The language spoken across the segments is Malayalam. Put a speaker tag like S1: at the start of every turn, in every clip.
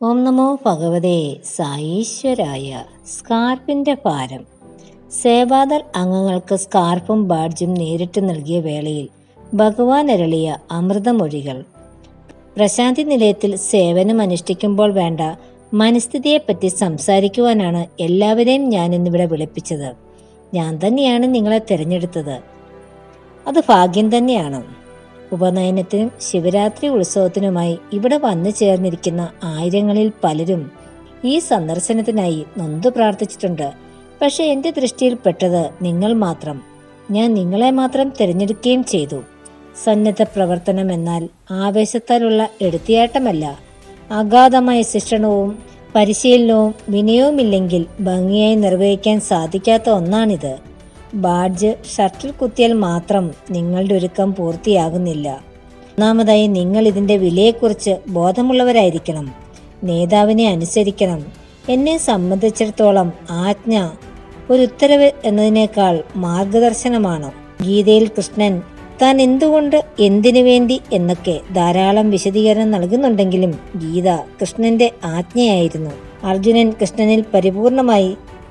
S1: ഓം നമോ ഭഗവതേ സായീശ്വരായ സ്കാർപ്പിന്റെ ഭാരം സേവാദൾ അംഗങ്ങൾക്ക് സ്കാർപ്പും ബാഡ്ജും നേരിട്ട് നൽകിയ വേളയിൽ ഭഗവാൻ അരളിയ അമൃതമൊഴികൾ പ്രശാന്തി നിലയത്തിൽ സേവനം അനുഷ്ഠിക്കുമ്പോൾ വേണ്ട മനസ്ഥിതിയെപ്പറ്റി സംസാരിക്കുവാനാണ് എല്ലാവരെയും ഞാൻ ഇന്നിവിടെ വിളിപ്പിച്ചത് ഞാൻ തന്നെയാണ് നിങ്ങളെ തിരഞ്ഞെടുത്തത് അത് ഭാഗ്യം തന്നെയാണ് ഉപനയനത്തിനും ശിവരാത്രി ഉത്സവത്തിനുമായി ഇവിടെ വന്നു ചേർന്നിരിക്കുന്ന ആയിരങ്ങളിൽ പലരും ഈ സന്ദർശനത്തിനായി നൊന്തു പ്രാർത്ഥിച്ചിട്ടുണ്ട് പക്ഷെ എന്റെ ദൃഷ്ടിയിൽ പെട്ടത് നിങ്ങൾ മാത്രം ഞാൻ നിങ്ങളെ മാത്രം തിരഞ്ഞെടുക്കുകയും ചെയ്തു സന്നദ്ധ പ്രവർത്തനം എന്നാൽ ആവേശത്താലുള്ള എടുത്തിയാട്ടമല്ല അഗാധമായ ശിക്ഷണവും പരിശീലനവും വിനയവുമില്ലെങ്കിൽ ഭംഗിയായി നിർവഹിക്കാൻ സാധിക്കാത്ത ഒന്നാണിത് ബാഡ്ജ് ഷർട്ടിൽ കുത്തിയാൽ മാത്രം നിങ്ങളുടെ ഒരുക്കം പൂർത്തിയാകുന്നില്ല ഒന്നാമതായി നിങ്ങൾ ഇതിന്റെ വിലയെക്കുറിച്ച് ബോധമുള്ളവരായിരിക്കണം നേതാവിനെ അനുസരിക്കണം എന്നെ സംബന്ധിച്ചിടത്തോളം ആജ്ഞ ഒരു ഉത്തരവ് എന്നതിനേക്കാൾ മാർഗദർശനമാണ് ഗീതയിൽ കൃഷ്ണൻ താൻ എന്തുകൊണ്ട് എന്തിനു വേണ്ടി എന്നൊക്കെ ധാരാളം വിശദീകരണം നൽകുന്നുണ്ടെങ്കിലും ഗീത കൃഷ്ണന്റെ ആജ്ഞയായിരുന്നു അർജുനൻ കൃഷ്ണനിൽ പരിപൂർണമായി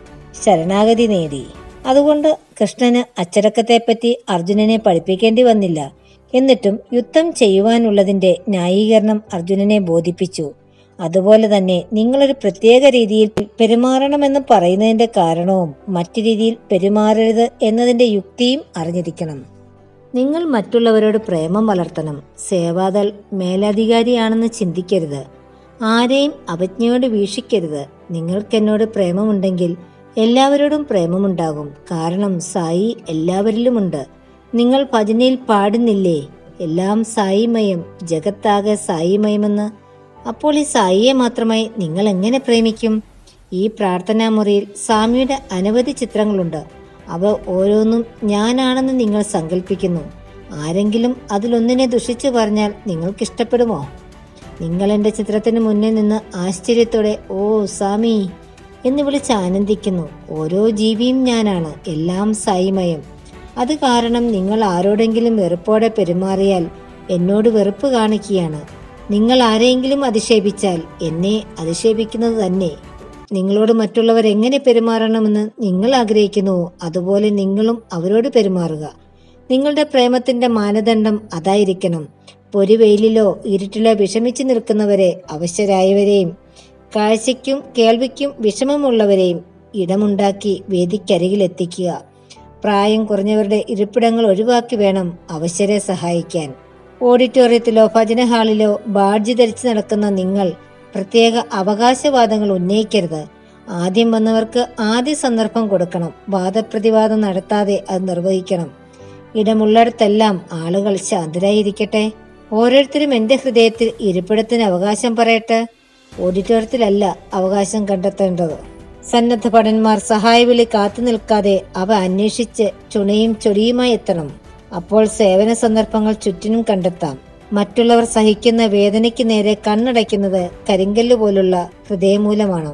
S1: ശരണാഗതി നേടി അതുകൊണ്ട് കൃഷ്ണന് അച്ചടക്കത്തെപ്പറ്റി അർജുനനെ പഠിപ്പിക്കേണ്ടി വന്നില്ല എന്നിട്ടും യുദ്ധം ചെയ്യുവാനുള്ളതിന്റെ ന്യായീകരണം അർജുനനെ ബോധിപ്പിച്ചു അതുപോലെ തന്നെ നിങ്ങളൊരു പ്രത്യേക രീതിയിൽ പെരുമാറണമെന്ന് പറയുന്നതിന്റെ കാരണവും മറ്റു രീതിയിൽ പെരുമാറരുത് എന്നതിന്റെ യുക്തിയും അറിഞ്ഞിരിക്കണം നിങ്ങൾ മറ്റുള്ളവരോട് പ്രേമം വളർത്തണം സേവാദൾ മേലധികാരിയാണെന്ന് ചിന്തിക്കരുത് ആരെയും അവജ്ഞയോട് വീക്ഷിക്കരുത് നിങ്ങൾക്കെന്നോട് പ്രേമമുണ്ടെങ്കിൽ എല്ലാവരോടും പ്രേമമുണ്ടാകും കാരണം സായി എല്ലാവരിലുമുണ്ട് നിങ്ങൾ ഭജനയിൽ പാടുന്നില്ലേ എല്ലാം സായിമയം ജഗത്താകെ സായിമയമെന്ന് അപ്പോൾ ഈ സായിയെ മാത്രമായി നിങ്ങൾ എങ്ങനെ പ്രേമിക്കും ഈ പ്രാർത്ഥനാ മുറിയിൽ സ്വാമിയുടെ അനവധി ചിത്രങ്ങളുണ്ട് അവ ഓരോന്നും ഞാനാണെന്ന് നിങ്ങൾ സങ്കല്പിക്കുന്നു ആരെങ്കിലും അതിലൊന്നിനെ ദുഷിച്ചു പറഞ്ഞാൽ നിങ്ങൾക്ക് ഇഷ്ടപ്പെടുമോ നിങ്ങൾ എൻ്റെ ചിത്രത്തിന് മുന്നിൽ നിന്ന് ആശ്ചര്യത്തോടെ ഓ സ്വാമി എന്ന് വിളിച്ച് ആനന്ദിക്കുന്നു ഓരോ ജീവിയും ഞാനാണ് എല്ലാം സായിമയം അത് കാരണം നിങ്ങൾ ആരോടെങ്കിലും വെറുപ്പോടെ പെരുമാറിയാൽ എന്നോട് വെറുപ്പ് കാണിക്കുകയാണ് നിങ്ങൾ ആരെയെങ്കിലും അധിക്ഷേപിച്ചാൽ എന്നെ അധിക്ഷേപിക്കുന്നത് തന്നെ നിങ്ങളോട് മറ്റുള്ളവർ എങ്ങനെ പെരുമാറണമെന്ന് നിങ്ങൾ ആഗ്രഹിക്കുന്നുവോ അതുപോലെ നിങ്ങളും അവരോട് പെരുമാറുക നിങ്ങളുടെ പ്രേമത്തിന്റെ മാനദണ്ഡം അതായിരിക്കണം പൊരുവെയിലിലോ ഇരുട്ടിലോ വിഷമിച്ചു നിൽക്കുന്നവരെ അവശരായവരെയും കാഴ്ചയ്ക്കും കേൾവിക്കും വിഷമമുള്ളവരെയും ഇടമുണ്ടാക്കി വേദിക്കരികിൽ എത്തിക്കുക പ്രായം കുറഞ്ഞവരുടെ ഇരിപ്പിടങ്ങൾ ഒഴിവാക്കി വേണം അവശരെ സഹായിക്കാൻ ഓഡിറ്റോറിയത്തിലോ ഭജന ഹാളിലോ ബാഡ്ജ് ധരിച്ചു നടക്കുന്ന നിങ്ങൾ പ്രത്യേക അവകാശവാദങ്ങൾ ഉന്നയിക്കരുത് ആദ്യം വന്നവർക്ക് ആദ്യ സന്ദർഭം കൊടുക്കണം വാദപ്രതിവാദം നടത്താതെ അത് നിർവഹിക്കണം ഇടമുള്ളിടത്തെല്ലാം ആളുകൾ ശാന്തരായിരിക്കട്ടെ ഓരോരുത്തരും എന്റെ ഹൃദയത്തിൽ ഇരിപ്പിടത്തിന് അവകാശം പറയട്ടെ ഓഡിറ്റോറിയത്തിലല്ല അവകാശം കണ്ടെത്തേണ്ടത് സന്നദ്ധ ഭടന്മാർ സഹായവിളി കാത്തു നിൽക്കാതെ അവ അന്വേഷിച്ച് ചുണയും ചൊടിയുമായി എത്തണം അപ്പോൾ സേവന സന്ദർഭങ്ങൾ ചുറ്റിനും കണ്ടെത്താം മറ്റുള്ളവർ സഹിക്കുന്ന വേദനയ്ക്ക് നേരെ കണ്ണടയ്ക്കുന്നത് കരിങ്കല്ല് പോലുള്ള ഹൃദയമൂലമാണ്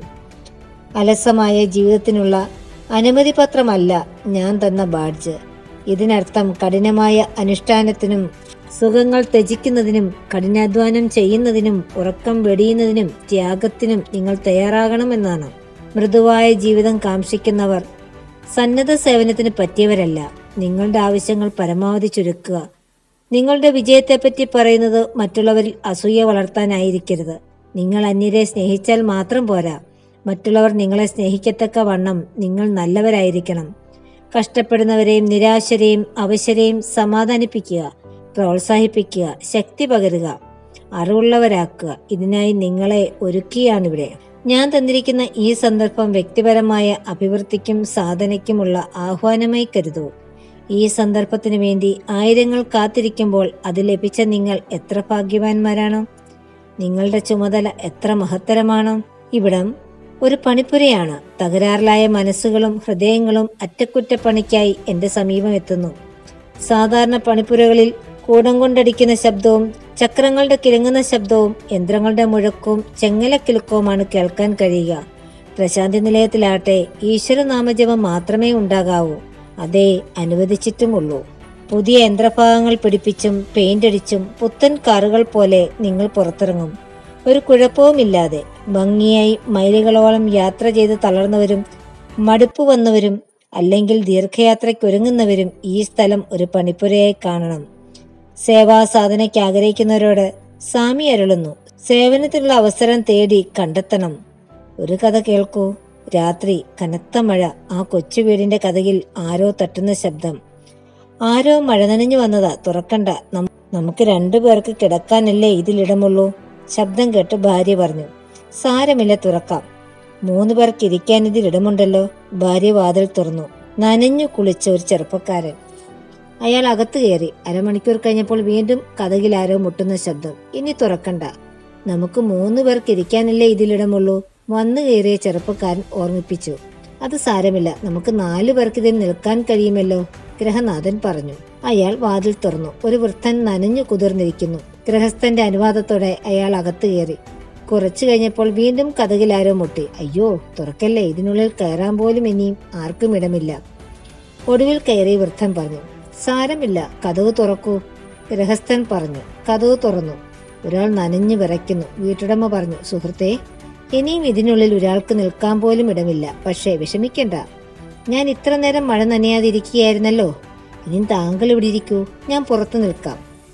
S1: അലസമായ ജീവിതത്തിനുള്ള അനുമതി പത്രമല്ല ഞാൻ തന്ന ബാഡ്ജ് ഇതിനർത്ഥം കഠിനമായ അനുഷ്ഠാനത്തിനും സുഖങ്ങൾ ത്യജിക്കുന്നതിനും കഠിനാധ്വാനം ചെയ്യുന്നതിനും ഉറക്കം വെടിയുന്നതിനും ത്യാഗത്തിനും നിങ്ങൾ തയ്യാറാകണമെന്നാണ് മൃദുവായ ജീവിതം കാംക്ഷിക്കുന്നവർ സന്നദ്ധ സേവനത്തിന് പറ്റിയവരല്ല നിങ്ങളുടെ ആവശ്യങ്ങൾ പരമാവധി ചുരുക്കുക നിങ്ങളുടെ വിജയത്തെപ്പറ്റി പറയുന്നത് മറ്റുള്ളവരിൽ അസൂയ വളർത്താനായിരിക്കരുത് നിങ്ങൾ അന്യരെ സ്നേഹിച്ചാൽ മാത്രം പോരാ മറ്റുള്ളവർ നിങ്ങളെ സ്നേഹിക്കത്തക്ക വണ്ണം നിങ്ങൾ നല്ലവരായിരിക്കണം കഷ്ടപ്പെടുന്നവരെയും നിരാശരെയും അവശരെയും സമാധാനിപ്പിക്കുക പ്രോത്സാഹിപ്പിക്കുക ശക്തി പകരുക അറിവുള്ളവരാക്കുക ഇതിനായി നിങ്ങളെ ഒരുക്കിയാണിവിടെ ഞാൻ തന്നിരിക്കുന്ന ഈ സന്ദർഭം വ്യക്തിപരമായ അഭിവൃദ്ധിക്കും സാധനയ്ക്കുമുള്ള ആഹ്വാനമായി കരുതൂ ഈ സന്ദർഭത്തിനു വേണ്ടി ആയിരങ്ങൾ കാത്തിരിക്കുമ്പോൾ അത് ലഭിച്ച നിങ്ങൾ എത്ര ഭാഗ്യവാന്മാരാണ് നിങ്ങളുടെ ചുമതല എത്ര മഹത്തരമാണ് ഇവിടം ഒരു പണിപ്പുരയാണ് തകരാറിലായ മനസ്സുകളും ഹൃദയങ്ങളും അറ്റകുറ്റപ്പണിക്കായി എന്റെ സമീപം എത്തുന്നു സാധാരണ പണിപ്പുരകളിൽ കൂടം കൊണ്ടടിക്കുന്ന ശബ്ദവും ചക്രങ്ങളുടെ കിലുങ്ങുന്ന ശബ്ദവും യന്ത്രങ്ങളുടെ മുഴക്കവും ചെങ്ങലക്കിലുക്കവുമാണ് കേൾക്കാൻ കഴിയുക പ്രശാന്തി നിലയത്തിലാട്ടെ ഈശ്വരനാമജപം മാത്രമേ ഉണ്ടാകാവൂ അതേ അനുവദിച്ചിട്ടുമുള്ളൂ പുതിയ യന്ത്രഭാഗങ്ങൾ പിടിപ്പിച്ചും പെയിന്റ് അടിച്ചും പുത്തൻ കാറുകൾ പോലെ നിങ്ങൾ പുറത്തിറങ്ങും ഒരു കുഴപ്പവുമില്ലാതെ ഭംഗിയായി മൈലുകളോളം യാത്ര ചെയ്ത് തളർന്നവരും മടുപ്പ് വന്നവരും അല്ലെങ്കിൽ ദീർഘയാത്രയ്ക്ക് ഒരുങ്ങുന്നവരും ഈ സ്ഥലം ഒരു പണിപ്പുരയായി കാണണം സേവാ സാധനയ്ക്ക് ആഗ്രഹിക്കുന്നവരോട് സ്വാമി അരുളുന്നു സേവനത്തിനുള്ള അവസരം തേടി കണ്ടെത്തണം ഒരു കഥ കേൾക്കൂ രാത്രി കനത്ത മഴ ആ കൊച്ചു വീടിന്റെ കഥകിൽ ആരോ തട്ടുന്ന ശബ്ദം ആരോ മഴ നനഞ്ഞു വന്നതാ തുറക്കണ്ട നം- നമുക്ക് രണ്ടു പേർക്ക് കിടക്കാനല്ലേ ഇതിലിടമുള്ളൂ ശബ്ദം കേട്ട് ഭാര്യ പറഞ്ഞു സാരമില്ല തുറക്കാം മൂന്ന് പേർക്ക് ഇരിക്കാൻ ഇതിലിടമുണ്ടല്ലോ ഭാര്യ വാതിൽ തുറന്നു നനഞ്ഞു കുളിച്ച ഒരു ചെറുപ്പക്കാരൻ അയാൾ അകത്ത് കയറി അരമണിക്കൂർ കഴിഞ്ഞപ്പോൾ വീണ്ടും കഥകിൽ ആരോ മുട്ടുന്ന ശബ്ദം ഇനി തുറക്കണ്ട നമുക്ക് മൂന്ന് പേർക്ക് ഇരിക്കാനല്ലേ ഇതിലിടമുള്ളൂ വന്നു കയറിയ ചെറുപ്പക്കാരൻ ഓർമ്മിപ്പിച്ചു അത് സാരമില്ല നമുക്ക് നാലു പേർക്ക് ഇതിൽ നിൽക്കാൻ കഴിയുമല്ലോ ഗ്രഹനാഥൻ പറഞ്ഞു അയാൾ വാതിൽ തുറന്നു ഒരു വൃദ്ധൻ നനഞ്ഞു കുതിർന്നിരിക്കുന്നു ഗൃഹസ്ഥന്റെ അനുവാദത്തോടെ അയാൾ അകത്ത് കയറി കുറച്ചു കഴിഞ്ഞപ്പോൾ വീണ്ടും കഥകിൽ ആരോ മുട്ടി അയ്യോ തുറക്കല്ലേ ഇതിനുള്ളിൽ കയറാൻ പോലും ഇനിയും ആർക്കും ഇടമില്ല ഒടുവിൽ കയറി വൃദ്ധൻ പറഞ്ഞു സാരമില്ല കഥവ് തുറക്കൂ ഗൃഹസ്ഥൻ പറഞ്ഞു കഥവ് തുറന്നു ഒരാൾ നനഞ്ഞു വിറയ്ക്കുന്നു വീട്ടുടമ പറഞ്ഞു സുഹൃത്തെ ഇനിയും ഇതിനുള്ളിൽ ഒരാൾക്ക് നിൽക്കാൻ പോലും ഇടമില്ല പക്ഷേ വിഷമിക്കണ്ട ഞാൻ ഇത്ര നേരം മഴ നനയാതിരിക്കുകയായിരുന്നല്ലോ ഇനിയും താങ്കൾ ഇവിടെ ഇരിക്കൂ ഞാൻ പുറത്തു നിൽക്കാം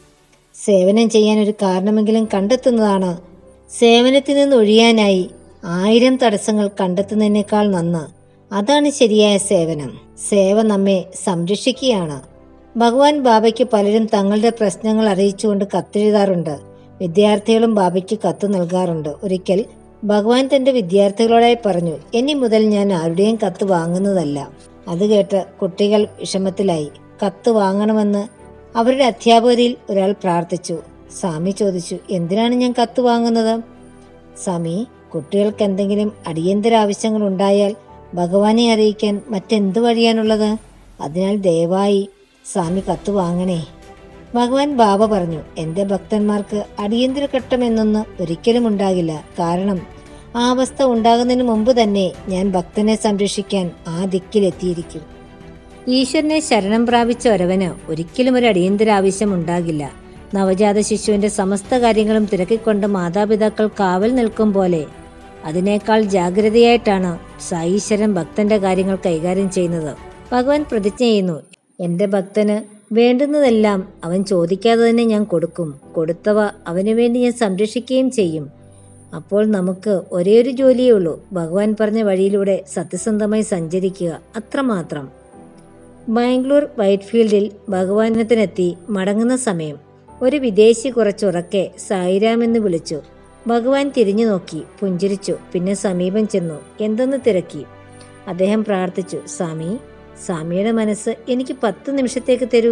S1: സേവനം ചെയ്യാൻ ഒരു കാരണമെങ്കിലും കണ്ടെത്തുന്നതാണ് സേവനത്തിൽ നിന്ന് ഒഴിയാനായി ആയിരം തടസ്സങ്ങൾ കണ്ടെത്തുന്നതിനേക്കാൾ നന്ന് അതാണ് ശരിയായ സേവനം സേവ നമ്മെ സംരക്ഷിക്കുകയാണ് ഭഗവാൻ ബാബയ്ക്ക് പലരും തങ്ങളുടെ പ്രശ്നങ്ങൾ അറിയിച്ചുകൊണ്ട് കത്തെഴുതാറുണ്ട് വിദ്യാർത്ഥികളും ബാബയ്ക്ക് കത്ത് നൽകാറുണ്ട് ഒരിക്കൽ ഭഗവാൻ തന്റെ വിദ്യാർത്ഥികളോടായി പറഞ്ഞു ഇനി മുതൽ ഞാൻ ആരുടെയും കത്ത് വാങ്ങുന്നതല്ല അത് കേട്ട് കുട്ടികൾ വിഷമത്തിലായി കത്ത് വാങ്ങണമെന്ന് അവരുടെ അധ്യാപകരിൽ ഒരാൾ പ്രാർത്ഥിച്ചു സ്വാമി ചോദിച്ചു എന്തിനാണ് ഞാൻ കത്ത് വാങ്ങുന്നത് സ്വാമി കുട്ടികൾക്ക് എന്തെങ്കിലും അടിയന്തര ആവശ്യങ്ങൾ ഉണ്ടായാൽ ഭഗവാനെ അറിയിക്കാൻ മറ്റെന്ത് വഴിയാണുള്ളത് അതിനാൽ ദയവായി സ്വാമി കത്ത് വാങ്ങണേ ഭഗവാൻ ബാബ പറഞ്ഞു എന്റെ ഭക്തന്മാർക്ക് അടിയന്തര ഘട്ടം എന്നൊന്ന് ഒരിക്കലും ഉണ്ടാകില്ല കാരണം ആ അവസ്ഥ ഉണ്ടാകുന്നതിന് മുമ്പ് തന്നെ ഞാൻ ഭക്തനെ സംരക്ഷിക്കാൻ ആ ദിക്കിലെത്തിയിരിക്കും ഈശ്വരനെ ശരണം പ്രാപിച്ച ഒരവന് ഒരിക്കലും ഒരു അടിയന്തര ആവശ്യം ഉണ്ടാകില്ല നവജാത ശിശുവിന്റെ സമസ്ത കാര്യങ്ങളും തിരക്കിക്കൊണ്ട് മാതാപിതാക്കൾ കാവൽ നിൽക്കും പോലെ അതിനേക്കാൾ ജാഗ്രതയായിട്ടാണ് സായീശ്വരൻ ഭക്തന്റെ കാര്യങ്ങൾ കൈകാര്യം ചെയ്യുന്നത് ഭഗവാൻ പ്രതിജ്ഞ ചെയ്യുന്നു എന്റെ ഭക്തന് വേണ്ടുന്നതെല്ലാം അവൻ ചോദിക്കാതെ തന്നെ ഞാൻ കൊടുക്കും കൊടുത്തവ അവന് വേണ്ടി ഞാൻ സംരക്ഷിക്കുകയും ചെയ്യും അപ്പോൾ നമുക്ക് ഒരേ ഒരു ജോലിയേ ഉള്ളൂ ഭഗവാൻ പറഞ്ഞ വഴിയിലൂടെ സത്യസന്ധമായി സഞ്ചരിക്കുക അത്രമാത്രം ബാംഗ്ലൂർ വൈറ്റ്ഫീൽഡിൽ ഭഗവാനത്തിനെത്തി മടങ്ങുന്ന സമയം ഒരു വിദേശി കുറച്ചുറക്കെ സായിരാം എന്ന് വിളിച്ചു ഭഗവാൻ തിരിഞ്ഞു നോക്കി പുഞ്ചിരിച്ചു പിന്നെ സമീപം ചെന്നു എന്തെന്ന് തിരക്കി അദ്ദേഹം പ്രാർത്ഥിച്ചു സ്വാമി സ്വാമിയുടെ മനസ്സ് എനിക്ക് പത്ത് നിമിഷത്തേക്ക് തരൂ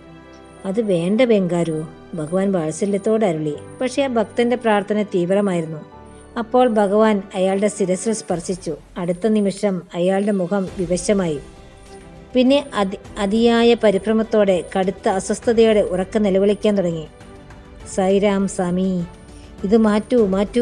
S1: അത് വേണ്ട ബംഗാരു ഭഗവാൻ വാത്സല്യത്തോടെ അരുളി പക്ഷേ ആ ഭക്തന്റെ പ്രാർത്ഥന തീവ്രമായിരുന്നു അപ്പോൾ ഭഗവാൻ അയാളുടെ ശിരസിൽ സ്പർശിച്ചു അടുത്ത നിമിഷം അയാളുടെ മുഖം വിവശമായി പിന്നെ അതി അതിയായ പരിഭ്രമത്തോടെ കടുത്ത അസ്വസ്ഥതയോടെ ഉറക്ക നിലവിളിക്കാൻ തുടങ്ങി സൈറാം സ്വാമി ഇത് മാറ്റൂ മാറ്റൂ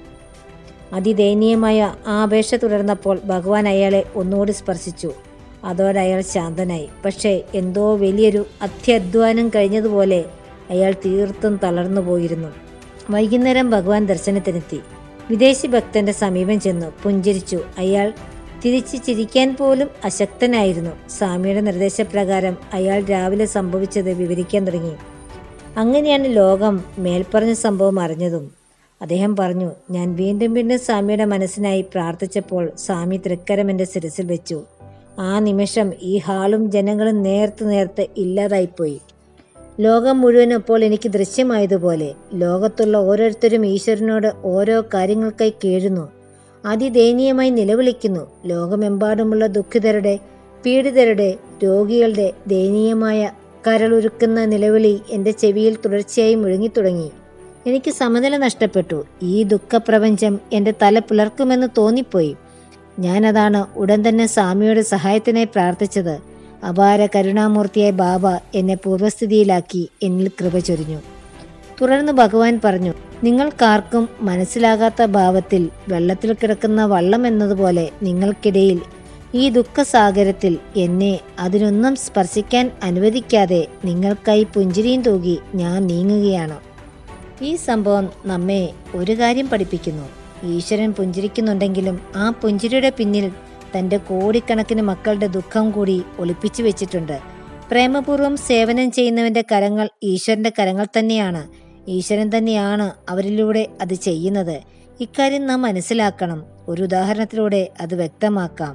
S1: അതിദയനീയമായ ആ അപേക്ഷ തുടർന്നപ്പോൾ ഭഗവാൻ അയാളെ ഒന്നുകൂടി സ്പർശിച്ചു അതോടെ അയാൾ ശാന്തനായി പക്ഷേ എന്തോ വലിയൊരു അത്യധ്വാനം കഴിഞ്ഞതുപോലെ അയാൾ തീർത്തും തളർന്നു പോയിരുന്നു വൈകുന്നേരം ഭഗവാൻ ദർശനത്തിനെത്തി വിദേശി ഭക്തന്റെ സമീപം ചെന്നു പുഞ്ചിരിച്ചു അയാൾ തിരിച്ചു ചിരിക്കാൻ പോലും അശക്തനായിരുന്നു സ്വാമിയുടെ നിർദ്ദേശപ്രകാരം അയാൾ രാവിലെ സംഭവിച്ചത് വിവരിക്കാൻ തുടങ്ങി അങ്ങനെയാണ് ലോകം മേൽപ്പറഞ്ഞ സംഭവം അറിഞ്ഞതും അദ്ദേഹം പറഞ്ഞു ഞാൻ വീണ്ടും വീണ്ടും സ്വാമിയുടെ മനസ്സിനായി പ്രാർത്ഥിച്ചപ്പോൾ സ്വാമി തൃക്കരം എൻ്റെ ശിരസിൽ വെച്ചു ആ നിമിഷം ഈ ഹാളും ജനങ്ങളും നേർത്ത് നേർത്ത് ഇല്ലാതായിപ്പോയി ലോകം മുഴുവനും ഇപ്പോൾ എനിക്ക് ദൃശ്യമായതുപോലെ ലോകത്തുള്ള ഓരോരുത്തരും ഈശ്വരനോട് ഓരോ കാര്യങ്ങൾക്കായി കീഴുന്നു അതിദയനീയമായി നിലവിളിക്കുന്നു ലോകമെമ്പാടുമുള്ള ദുഃഖിതരുടെ പീഡിതരുടെ രോഗികളുടെ ദയനീയമായ കരളുരുക്കുന്ന നിലവിളി എൻ്റെ ചെവിയിൽ തുടർച്ചയായി മുഴങ്ങിത്തുടങ്ങി എനിക്ക് സമനില നഷ്ടപ്പെട്ടു ഈ ദുഃഖപ്രപഞ്ചം എൻ്റെ തല പുലർക്കുമെന്ന് തോന്നിപ്പോയി ഞാനതാണ് ഉടൻ തന്നെ സ്വാമിയുടെ സഹായത്തിനായി പ്രാർത്ഥിച്ചത് അപാര കരുണാമൂർത്തിയായ ബാബ എന്നെ പൂർവ്വസ്ഥിതിയിലാക്കി എന്നിൽ കൃപ ചൊരിഞ്ഞു തുടർന്ന് ഭഗവാൻ പറഞ്ഞു നിങ്ങൾക്കാർക്കും മനസ്സിലാകാത്ത ഭാവത്തിൽ വെള്ളത്തിൽ കിടക്കുന്ന വള്ളം എന്നതുപോലെ നിങ്ങൾക്കിടയിൽ ഈ ദുഃഖസാഗരത്തിൽ എന്നെ അതിനൊന്നും സ്പർശിക്കാൻ അനുവദിക്കാതെ നിങ്ങൾക്കായി പുഞ്ചിരിയും തൂകി ഞാൻ നീങ്ങുകയാണ് ഈ സംഭവം നമ്മെ ഒരു കാര്യം പഠിപ്പിക്കുന്നു ഈശ്വരൻ പുഞ്ചിരിക്കുന്നുണ്ടെങ്കിലും ആ പുഞ്ചിരിയുടെ പിന്നിൽ തന്റെ കോടിക്കണക്കിന് മക്കളുടെ ദുഃഖം കൂടി ഒളിപ്പിച്ചു വെച്ചിട്ടുണ്ട് പ്രേമപൂർവ്വം സേവനം ചെയ്യുന്നവന്റെ കരങ്ങൾ ഈശ്വരന്റെ കരങ്ങൾ തന്നെയാണ് ഈശ്വരൻ തന്നെയാണ് അവരിലൂടെ അത് ചെയ്യുന്നത് ഇക്കാര്യം നാം മനസ്സിലാക്കണം ഒരു ഉദാഹരണത്തിലൂടെ അത് വ്യക്തമാക്കാം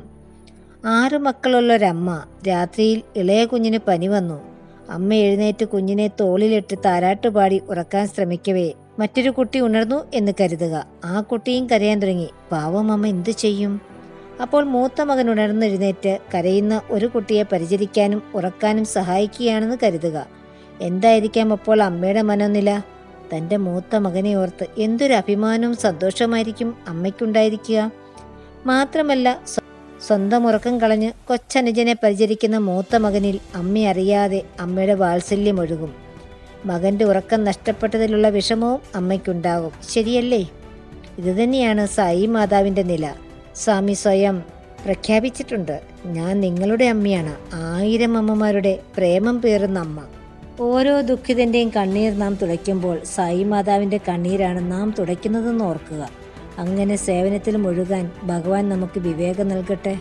S1: ആറു മക്കളുള്ള ഒരമ്മ രാത്രിയിൽ ഇളയ കുഞ്ഞിന് പനി വന്നു അമ്മ എഴുന്നേറ്റ് കുഞ്ഞിനെ തോളിലിട്ട് താരാട്ടുപാടി ഉറക്കാൻ ശ്രമിക്കവേ മറ്റൊരു കുട്ടി ഉണർന്നു എന്ന് കരുതുക ആ കുട്ടിയും കരയാൻ തുടങ്ങി പാവം അമ്മ എന്തു ചെയ്യും അപ്പോൾ മൂത്ത മകൻ ഉണർന്നെഴുന്നേറ്റ് കരയുന്ന ഒരു കുട്ടിയെ പരിചരിക്കാനും ഉറക്കാനും സഹായിക്കുകയാണെന്ന് കരുതുക എന്തായിരിക്കാം അപ്പോൾ അമ്മയുടെ മനോനില തന്റെ മൂത്ത മകനെ ഓർത്ത് എന്തൊരു അഭിമാനവും സന്തോഷമായിരിക്കും അമ്മയ്ക്കുണ്ടായിരിക്കുക മാത്രമല്ല സ്വ- സ്വന്തം ഉറക്കം കളഞ്ഞ് കൊച്ചനുജനെ പരിചരിക്കുന്ന മൂത്ത മകനിൽ അമ്മ അറിയാതെ അമ്മയുടെ വാത്സല്യം ഒഴുകും മകന്റെ ഉറക്കം നഷ്ടപ്പെട്ടതിലുള്ള വിഷമവും അമ്മയ്ക്കുണ്ടാകും ശരിയല്ലേ ഇതുതന്നെയാണ് സായി മാതാവിന്റെ നില സ്വാമി സ്വയം പ്രഖ്യാപിച്ചിട്ടുണ്ട് ഞാൻ നിങ്ങളുടെ അമ്മയാണ് ആയിരം അമ്മമാരുടെ പ്രേമം പേറുന്ന അമ്മ ഓരോ ദുഃഖിതന്റെയും കണ്ണീർ നാം തുടയ്ക്കുമ്പോൾ സായി മാതാവിന്റെ കണ്ണീരാണ് നാം തുടയ്ക്കുന്നതെന്ന് ഓർക്കുക അങ്ങനെ സേവനത്തിൽ മുഴുകാൻ ഭഗവാൻ നമുക്ക് വിവേകം നൽകട്ടെ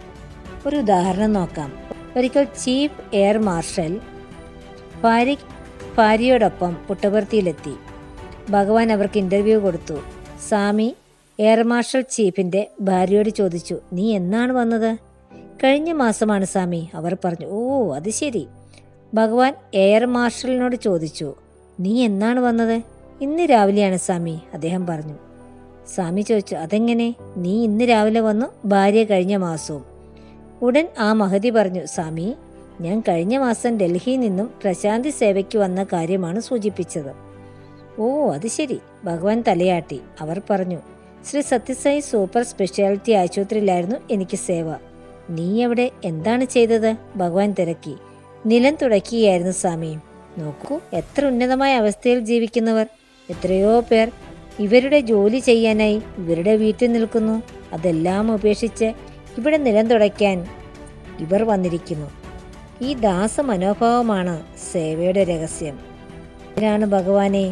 S1: ഒരു ഉദാഹരണം നോക്കാം ഒരിക്കൽ ചീഫ് എയർ മാർഷൽ ഭാര്യ ഭാര്യയോടൊപ്പം പുട്ടപർത്തിയിലെത്തി ഭഗവാൻ അവർക്ക് ഇന്റർവ്യൂ കൊടുത്തു സ്വാമി എയർ മാർഷൽ ചീഫിന്റെ ഭാര്യയോട് ചോദിച്ചു നീ എന്നാണ് വന്നത് കഴിഞ്ഞ മാസമാണ് സ്വാമി അവർ പറഞ്ഞു ഓ അത് ശരി ഭഗവാൻ എയർ മാർഷലിനോട് ചോദിച്ചു നീ എന്നാണ് വന്നത് ഇന്ന് രാവിലെയാണ് സ്വാമി അദ്ദേഹം പറഞ്ഞു സ്വാമി ചോദിച്ചു അതെങ്ങനെ നീ ഇന്ന് രാവിലെ വന്നു ഭാര്യ കഴിഞ്ഞ മാസവും ഉടൻ ആ മഹതി പറഞ്ഞു സ്വാമി ഞാൻ കഴിഞ്ഞ മാസം ഡൽഹിയിൽ നിന്നും പ്രശാന്തി സേവയ്ക്ക് വന്ന കാര്യമാണ് സൂചിപ്പിച്ചത് ഓ അത് ശരി ഭഗവാൻ തലയാട്ടി അവർ പറഞ്ഞു ശ്രീ സത്യസായി സൂപ്പർ സ്പെഷ്യാലിറ്റി ആശുപത്രിയിലായിരുന്നു എനിക്ക് സേവ നീ അവിടെ എന്താണ് ചെയ്തത് ഭഗവാൻ തിരക്കി നിലം തുടയ്ക്കുകയായിരുന്നു സ്വാമി നോക്കൂ എത്ര ഉന്നതമായ അവസ്ഥയിൽ ജീവിക്കുന്നവർ എത്രയോ പേർ ഇവരുടെ ജോലി ചെയ്യാനായി ഇവരുടെ വീട്ടിൽ നിൽക്കുന്നു അതെല്ലാം ഉപേക്ഷിച്ച് ഇവിടെ നിലം തുടയ്ക്കാൻ ഇവർ വന്നിരിക്കുന്നു ഈ ദാസ മനോഭാവമാണ് സേവയുടെ രഹസ്യം ഇതിനാണ് ഭഗവാനെ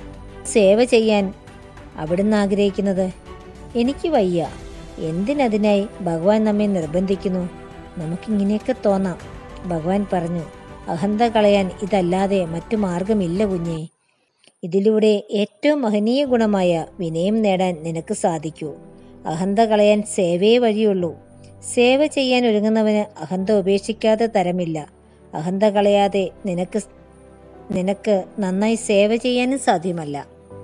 S1: സേവ ചെയ്യാൻ അവിടുന്ന് ആഗ്രഹിക്കുന്നത് എനിക്ക് വയ്യ എന്തിനതിനായി ഭഗവാൻ നമ്മെ നിർബന്ധിക്കുന്നു നമുക്കിങ്ങനെയൊക്കെ തോന്നാം ഭഗവാൻ പറഞ്ഞു അഹന്ത കളയാൻ ഇതല്ലാതെ മറ്റു മാർഗമില്ല കുഞ്ഞേ ഇതിലൂടെ ഏറ്റവും മഹനീയ ഗുണമായ വിനയം നേടാൻ നിനക്ക് സാധിക്കൂ അഹന്ത കളയാൻ സേവയെ വഴിയുള്ളൂ സേവ ചെയ്യാൻ ഒരുങ്ങുന്നവന് അഹന്ത ഉപേക്ഷിക്കാതെ തരമില്ല അഹന്ത കളയാതെ നിനക്ക് നിനക്ക് നന്നായി സേവ ചെയ്യാനും സാധ്യമല്ല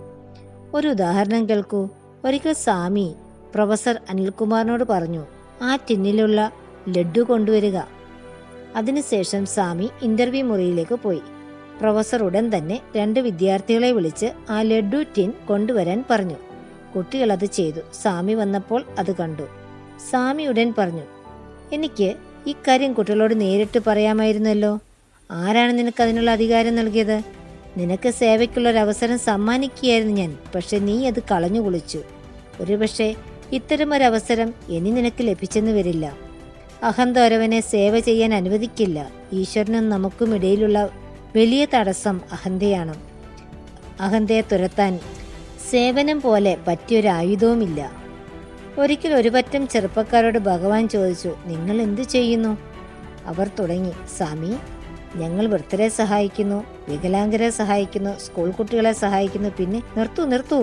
S1: ഒരു ഉദാഹരണം കേൾക്കൂ ഒരിക്കൽ സ്വാമി പ്രൊഫസർ അനിൽകുമാറിനോട് പറഞ്ഞു ആ ടിന്നിലുള്ള ലഡ്ഡു കൊണ്ടുവരിക അതിനുശേഷം സ്വാമി ഇന്റർവ്യൂ മുറിയിലേക്ക് പോയി പ്രൊഫസർ ഉടൻ തന്നെ രണ്ട് വിദ്യാർത്ഥികളെ വിളിച്ച് ആ ലഡ്ഡു ടിൻ കൊണ്ടുവരാൻ പറഞ്ഞു കുട്ടികൾ അത് ചെയ്തു സ്വാമി വന്നപ്പോൾ അത് കണ്ടു സ്വാമി ഉടൻ പറഞ്ഞു എനിക്ക് ഇക്കാര്യം കുട്ടികളോട് നേരിട്ട് പറയാമായിരുന്നല്ലോ ആരാണ് നിനക്ക് അതിനുള്ള അധികാരം നൽകിയത് നിനക്ക് സേവയ്ക്കുള്ള ഒരു അവസരം സമ്മാനിക്കുകയായിരുന്നു ഞാൻ പക്ഷെ നീ അത് കളഞ്ഞു കുളിച്ചു ഒരുപക്ഷെ ഇത്തരമൊരവസരം ഇനി നിനക്ക് ലഭിച്ചെന്ന് വരില്ല അഹന്ത ഒരുവനെ സേവ ചെയ്യാൻ അനുവദിക്കില്ല ഈശ്വരനും നമുക്കും ഇടയിലുള്ള വലിയ തടസ്സം അഹന്തയാണ് അഹന്തയെ തുരത്താൻ സേവനം പോലെ പറ്റിയൊരു ആയുധവുമില്ല ഒരിക്കൽ ഒരു പറ്റം ചെറുപ്പക്കാരോട് ഭഗവാൻ ചോദിച്ചു നിങ്ങൾ എന്തു ചെയ്യുന്നു അവർ തുടങ്ങി സ്വാമി ഞങ്ങൾ വൃദ്ധരെ സഹായിക്കുന്നു വികലാംഗരെ സഹായിക്കുന്നു സ്കൂൾ കുട്ടികളെ സഹായിക്കുന്നു പിന്നെ നിർത്തൂ നിർത്തൂ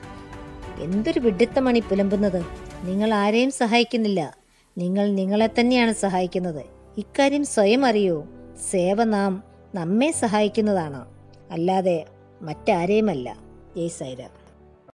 S1: എന്തൊരു വിഡിത്തമാണ് ഈ പുലമ്പുന്നത് നിങ്ങൾ ആരെയും സഹായിക്കുന്നില്ല നിങ്ങൾ നിങ്ങളെ തന്നെയാണ് സഹായിക്കുന്നത് ഇക്കാര്യം സ്വയം അറിയൂ സേവ നാം നമ്മെ സഹായിക്കുന്നതാണ് അല്ലാതെ മറ്റാരെയുമല്ല ജയ് സൈര